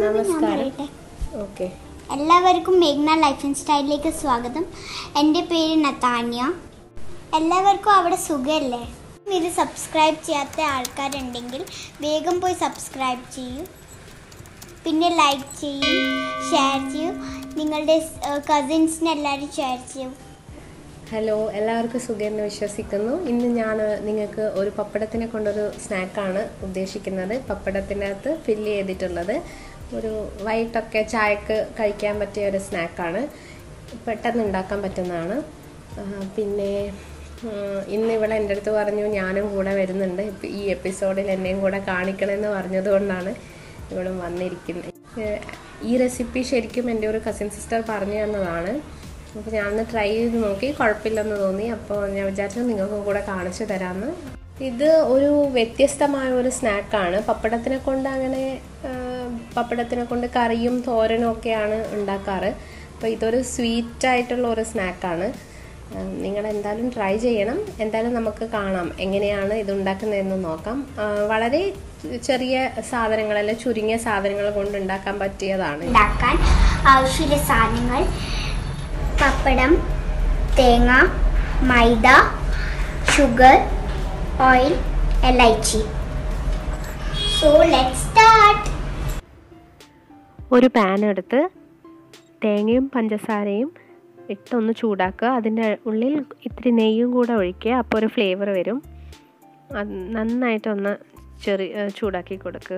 നമസ്കാരം പറയട്ടെ. ഓക്കെ എല്ലാവർക്കും മേഘ്ന ലൈഫ് ആൻഡ് സ്റ്റൈലിലേക്ക് സ്വാഗതം എൻ്റെ പേര് നത്താന്യ എല്ലാവർക്കും അവിടെ സുഖമല്ലേ ഇത് സബ്സ്ക്രൈബ് ചെയ്യാത്ത ആൾക്കാരുണ്ടെങ്കിൽ വേഗം പോയി സബ്സ്ക്രൈബ് ചെയ്യൂ പിന്നെ ലൈക്ക് ചെയ്യൂ ഷെയർ ചെയ്യൂ നിങ്ങളുടെ കസിൻസിന് എല്ലാവരും ഷെയർ ചെയ്യൂ ഹലോ എല്ലാവർക്കും സുഖമെന്ന് വിശ്വസിക്കുന്നു ഇന്ന് ഞാൻ നിങ്ങൾക്ക് ഒരു പപ്പടത്തിനെ കൊണ്ടൊരു സ്നാക്കാണ് ഉദ്ദേശിക്കുന്നത് പപ്പടത്തിനകത്ത് ഫില്ല് ചെയ്തിട്ടുള്ളത് ഒരു വൈകിട്ടൊക്കെ ചായക്ക് കഴിക്കാൻ പറ്റിയ ഒരു സ്നാക്കാണ് പെട്ടെന്ന് ഉണ്ടാക്കാൻ പറ്റുന്നതാണ് ആ, പിന്നെ ഉം, ഇന്ന് ഇവിടെ എൻ്റെ അടുത്ത് പറഞ്ഞു ഞാനും കൂടെ വരുന്നുണ്ട് ഇപ്പം ഈ എപ്പിസോഡിൽ എന്നെയും കൂടെ കാണിക്കണമെന്ന് പറഞ്ഞതുകൊണ്ടാണ് ഇവളും വന്നിരിക്കുന്നത് ഏഹ്, ഈ റെസിപ്പി ശരിക്കും എൻ്റെ ഒരു കസിൻ സിസ്റ്റർ പറഞ്ഞു തന്നതാണ് അപ്പോൾ ഞാനൊന്ന് ട്രൈ ചെയ്ത് നോക്കി കുഴപ്പമില്ലെന്ന് തോന്നി അപ്പോൾ ഞാൻ വിചാരിച്ചു നിങ്ങൾക്കും കൂടെ കാണിച്ചു തരാമെന്ന് ഇത് ഒരു വ്യത്യസ്തമായ ഒരു സ്നാക്കാണ് പപ്പടത്തിനെ കൊണ്ട് അങ്ങനെ ആ, പപ്പടത്തിനെ കൊണ്ട് കറിയും തോരനും ഒക്കെയാണ് ഉണ്ടാക്കാറ് അപ്പോൾ ഇതൊരു സ്വീറ്റ് ആയിട്ടുള്ള ഒരു സ്നാക്കാണ് നിങ്ങൾ എന്തായാലും ട്രൈ ചെയ്യണം എന്തായാലും നമുക്ക് കാണാം എങ്ങനെയാണ് ഇത് ഉണ്ടാക്കുന്നതെന്ന് നോക്കാം ആ, വളരെ ചെറിയ സാധനങ്ങളല്ല ചുരുങ്ങിയ സാധനങ്ങൾ കൊണ്ട് ഉണ്ടാക്കാൻ പറ്റിയതാണ് ഉണ്ടാക്കാൻ ആവശ്യമുള്ള സാധനങ്ങൾ പപ്പടം തേങ്ങ മൈദ ഷുഗർ ഓയിൽ എലൈച്ചി സോ ലെറ്റ് സ്റ്റാർട്ട് ഒരു പാൻ എടുത്ത് തേങ്ങയും പഞ്ചസാരയും ഇട്ടൊന്ന് ചൂടാക്കുക അതിൻ്റെ ഉള്ളിൽ ഇത്തിരി നെയ്യും കൂടെ ഒഴിക്കുക അപ്പോൾ ഒരു ഫ്ലേവർ വരും അത് നന്നായിട്ടൊന്ന് ചെറിയ ഏഹ് ചൂടാക്കി കൊടുക്കുക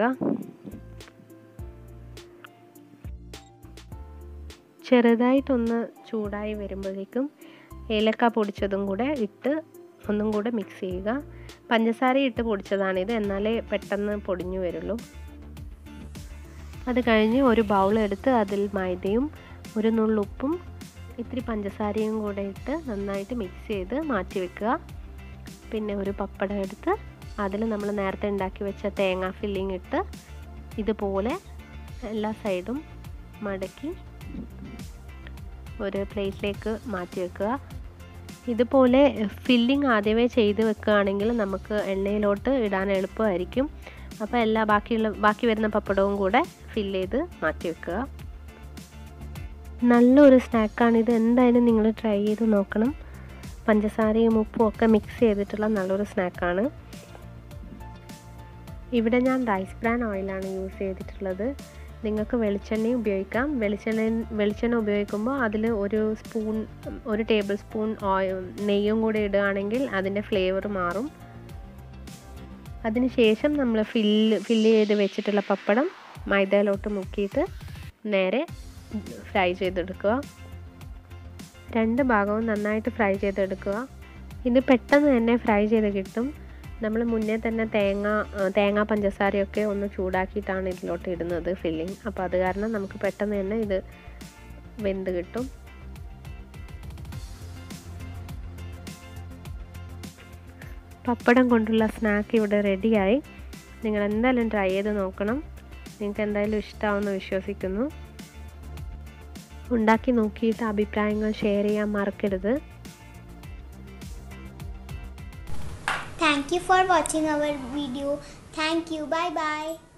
ചെറുതായിട്ടൊന്ന് ചൂടായി വരുമ്പോഴേക്കും ഏലക്ക പൊടിച്ചതും കൂടെ ഇട്ട് ഒന്നും കൂടെ മിക്സ് ചെയ്യുക പഞ്ചസാര ഇട്ട് പൊടിച്ചതാണിത് എന്നാലേ പെട്ടെന്ന് പൊടിഞ്ഞു വരുള്ളൂ അത് കഴിഞ്ഞ് ഒരു ബൗൾ എടുത്ത് അതിൽ മൈദയും ഒരു നുള്ളുപ്പും ഇത്തിരി പഞ്ചസാരയും കൂടെ ഇട്ട് നന്നായിട്ട് മിക്സ് ചെയ്ത് മാറ്റി വെക്കുക പിന്നെ ഒരു പപ്പടം എടുത്ത് അതിൽ നമ്മൾ നേരത്തെ ഉണ്ടാക്കി വെച്ച തേങ്ങ ഫില്ലിംഗ് ഇട്ട് ഇതുപോലെ എല്ലാ സൈഡും മടക്കി ഒരു പ്ലേറ്റിലേക്ക് മാറ്റി വെക്കുക ഇതുപോലെ ഫില്ലിംഗ് ആദ്യമേ ചെയ്ത് വെക്കുകയാണെങ്കിൽ നമുക്ക് എണ്ണയിലോട്ട് ഇടാൻ എളുപ്പമായിരിക്കും അപ്പോൾ എല്ലാ ബാക്കിയുള്ള ബാക്കി വരുന്ന പപ്പടവും കൂടെ ഫില്ല് ചെയ്ത് മാറ്റി വെക്കുക നല്ലൊരു സ്നാക്കാണ് ഇത് എന്തായാലും നിങ്ങൾ ട്രൈ ചെയ്ത് നോക്കണം പഞ്ചസാരയും ഉപ്പും ഒക്കെ മിക്സ് ചെയ്തിട്ടുള്ള നല്ലൊരു സ്നാക്കാണ് ഇവിടെ ഞാൻ റൈസ് ബ്രാൻ ഓയിലാണ് യൂസ് ചെയ്തിട്ടുള്ളത് നിങ്ങൾക്ക് വെളിച്ചെണ്ണയും ഉപയോഗിക്കാം വെളിച്ചെണ്ണ വെളിച്ചെണ്ണ ഉപയോഗിക്കുമ്പോൾ അതിൽ ഒരു സ്പൂൺ ഒരു ടേബിൾ സ്പൂൺ ഓയിൽ നെയ്യും കൂടി ഇടുകയാണെങ്കിൽ അതിൻ്റെ ഫ്ലേവർ മാറും അതിനുശേഷം നമ്മൾ ഫില്ല് ഫില്ല് ചെയ്ത് വെച്ചിട്ടുള്ള പപ്പടം മൈദയിലോട്ട് മുക്കിയിട്ട് നേരെ ഫ്രൈ ചെയ്തെടുക്കുക രണ്ട് ഭാഗവും നന്നായിട്ട് ഫ്രൈ ചെയ്തെടുക്കുക ഇത് പെട്ടെന്ന് തന്നെ ഫ്രൈ ചെയ്ത് കിട്ടും നമ്മൾ മുന്നേ തന്നെ തേങ്ങ തേങ്ങ പഞ്ചസാരയൊക്കെ ഒന്ന് ചൂടാക്കിയിട്ടാണ് ഇതിലോട്ട് ഇടുന്നത് ഫില്ലിങ് അപ്പോൾ അത് കാരണം നമുക്ക് പെട്ടെന്ന് തന്നെ ഇത് വെന്ത് കിട്ടും പപ്പടം കൊണ്ടുള്ള സ്നാക്ക് ഇവിടെ റെഡിയായി നിങ്ങൾ എന്തായാലും ട്രൈ ചെയ്ത് നോക്കണം നിങ്ങൾക്ക് എന്തായാലും ഇഷ്ടമാവുമെന്ന് വിശ്വസിക്കുന്നു ഉണ്ടാക്കി നോക്കിയിട്ട് അഭിപ്രായങ്ങൾ ഷെയർ ചെയ്യാൻ മറക്കരുത് Thank you for watching our video. Thank you. Bye bye.